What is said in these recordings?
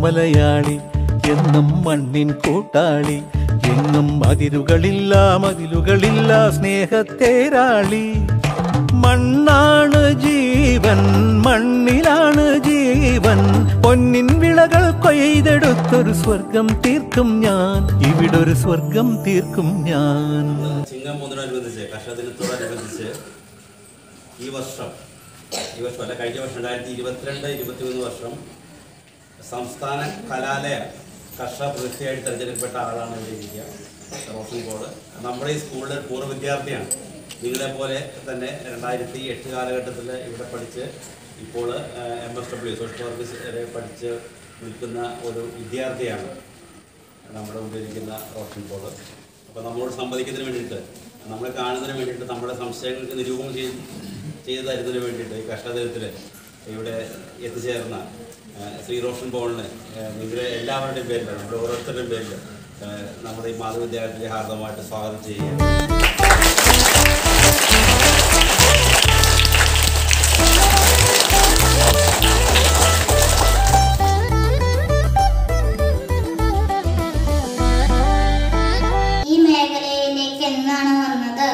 മലയാളി എന്നും മണ്ണിൻ കൂട്ടാളി എങ്ങും അതിരുകളില്ല മതിലുകളില്ല സ്നേഹത്തേരാളി മണ്ണാണ് ജീവൻ മണ്ണിലാണ് ജീവൻ പൊന്നിൻ വിളകൾ കൊയ്തെടുത്തൊരു സ്വർഗം തീർക്കും ഞാൻ ഇവിടൊരു സ്വർഗം തീർക്കും ഞാൻ ചിങ്ങം മൂന്നിനോടനുബന്ധിച്ച് കർഷക ദിനത്തോടനുബന്ധിച്ച് ഈ വർഷം ഈ വർഷം അല്ല കഴിഞ്ഞ വർഷം രണ്ടായിരത്തി ഇരുപത്തിരണ്ട് ഇരുപത്തിമൂന്ന് വർഷം സംസ്ഥാന കലാലയ കർഷക പ്രതിനിധിയായിട്ട് തിരഞ്ഞെടുക്കപ്പെട്ട ആളാണ് ഇവിടെ ഇരിക്കുക റോഷൻ പോള് നമ്മുടെ ഈ സ്കൂളിലെ ഒരു പൂർവ്വ വിദ്യാർത്ഥിയാണ് നിങ്ങളെ പോലെ തന്നെ രണ്ടായിരത്തി എട്ട് കാലഘട്ടത്തിൽ ഇവിടെ പഠിച്ച് ഇപ്പോൾ M S W social service വരെ പഠിച്ച് നിൽക്കുന്ന ഒരു വിദ്യാർത്ഥിയാണ് നമ്മുടെ മുമ്പിലിരിക്കുന്ന റോഷൻ പോള് അപ്പോൾ നമ്മളോട് സംവദിക്കുന്നതിന് വേണ്ടിയിട്ട് നമ്മളെ കാണുന്നതിന് വേണ്ടിയിട്ട് നമ്മുടെ സംശയങ്ങൾക്ക് നിരൂപണം ചെയ്ത് ചെയ്തു തരുന്നതിന് വേണ്ടിയിട്ട് ഈ കർഷകദിനത്തിൽ ഇവിടെ എത്തിച്ചേർന്ന ആ, ശ്രീ റോഷൻ പോളിന് ആ, നിങ്ങളുടെ എല്ലാവരുടെയും പേരിൽ നമ്മുടെ ഓരോരുത്തരുടെയും പേരിൽ ആ, നമ്മുടെ ഈ മാതൃവിദ്യാലയത്തിലെ ഹാർദമായിട്ട് സ്വാഗതം ചെയ്യുക ഈ മേഖലയിലേക്ക് എന്നാണ് വന്നത്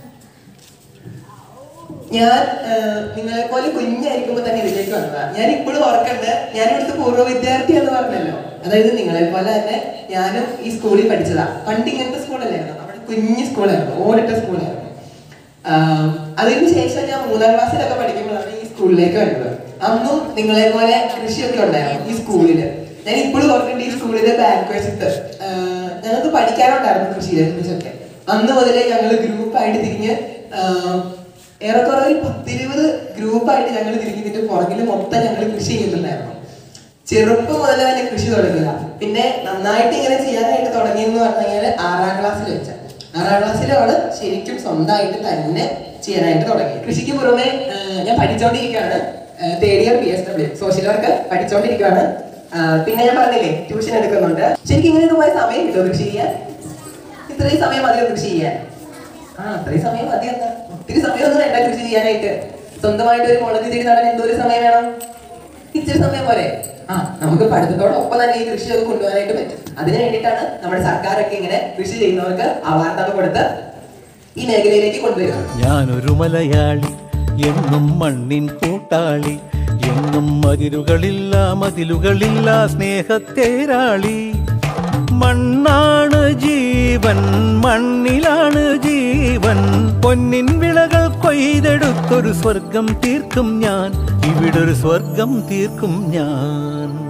ഞാൻ നിങ്ങളെ പോലെ കുഞ്ഞായിരിക്കുമ്പോൾ തന്നെ ഇതിലേക്ക് വന്നതാ ഞാൻ ഇപ്പോഴും ഓർക്കണ്ട് ഞാൻ ഇവിടുത്തെ പൂർവ്വ വിദ്യാർത്ഥി എന്ന് പറഞ്ഞല്ലോ അതായത് നിങ്ങളെ പോലെ തന്നെ ഞാനും ഈ സ്കൂളിൽ പഠിച്ചതാ പണ്ട് ഇങ്ങനത്തെ സ്കൂളല്ലായിരുന്നു നമ്മുടെ കുഞ്ഞു സ്കൂളായിരുന്നു ഓടിട്ട സ്കൂളായിരുന്നു ആഹ് അതിന് ശേഷം ഞാൻ മൂന്നാം ക്ലാസ്സിലൊക്കെ പഠിക്കുമ്പോഴാണ് ഈ സ്കൂളിലേക്ക് വരുന്നത് അന്നും നിങ്ങളെ പോലെ കൃഷിയൊക്കെ ഉണ്ടായിരുന്നു ഈ സ്കൂളിൽ ഞാൻ ഇപ്പോഴും ഓർക്കുന്നുണ്ട് ഈ സ്കൂളിലെ ബാക്ക് വശത്ത് ആഹ് ഞങ്ങൾക്ക് പഠിക്കാനുണ്ടായിരുന്നു കൃഷിയെ കുറിച്ചൊക്കെ അന്ന് മുതലേ ഞങ്ങൾ ഗ്രൂപ്പായിട്ട് തിരിഞ്ഞ് ആഹ് ഏറെക്കുറെ ഒരു പത്തിരുപത് ഗ്രൂപ്പായിട്ട് ഞങ്ങൾ തിരിഞ്ഞിട്ട് പുറകിൽ മൊത്തം ഞങ്ങൾ കൃഷി ചെയ്യുന്നുണ്ടായിരുന്നു ചെറുപ്പം മുതൽ തന്നെ കൃഷി തുടങ്ങിയതാ പിന്നെ നന്നായിട്ട് ഇങ്ങനെ ചെയ്യാനായിട്ട് തുടങ്ങിയെന്ന് പറഞ്ഞു കഴിഞ്ഞാൽ ആറാം ക്ലാസ്സിൽ വെച്ച ആറാം ക്ലാസ്സിലാണ് ശരിക്കും സ്വന്തമായിട്ട് തന്നെ ചെയ്യാനായിട്ട് തുടങ്ങി കൃഷിക്ക് പുറമെ ആഹ് ഞാൻ പഠിച്ചുകൊണ്ടിരിക്കുകയാണ് third year B S W social work പഠിച്ചുകൊണ്ടിരിക്കുകയാണ് ആഹ് പിന്നെ ഞാൻ പറഞ്ഞില്ലേ ട്യൂഷൻ എടുക്കുന്നുണ്ട് ശരിക്കും ഇങ്ങനെയൊക്കെ പോയ സമയം കിട്ടുമോ കൃഷി ചെയ്യാൻ ഇത്രയും സമയം മതിയോ കൃഷി ചെയ്യാൻ ആ അത്രയും സമയം മതി എന്താ ഒത്തിരി സമയമൊന്നും വേണ്ട കൃഷി ചെയ്യാനായിട്ട് സ്വന്തമായിട്ട് ഒരു മുളക് ചെടി നടാൻ എന്തോരം സമയം വേണം ഇച്ചിരി സമയം പോരെ ആ നമുക്ക് പഠിത്തത്തോടൊപ്പം തന്നെ ഈ കൃഷിയൊക്കെ കൊണ്ടുപോകാനായിട്ട് പറ്റും അതിന് വേണ്ടിയിട്ടാണ് നമ്മുടെ സർക്കാരൊക്കെ ഇങ്ങനെ കൃഷി ചെയ്യുന്നവർക്ക് അവാർഡൊക്കെ കൊടുത്ത് ഈ മേഖലയിലേക്ക് കൊണ്ടുവരുന്നത് ഞാനൊരു മലയാളി എന്നും മണ്ണിൻ കൂട്ടാളി എന്നും മതിലുകളില്ല മതിലുകളില്ല സ്നേഹത്തേരാളി മണ്ണാണ് ജീവൻ മണ്ണിലാണ് ജീവൻ പൊന്നിൻ വിളകൾ കൊയ്തെടുത്തൊരു സ്വർഗം തീർക്കും ഞാൻ ഇവിടൊരു സ്വർഗം തീർക്കും ഞാൻ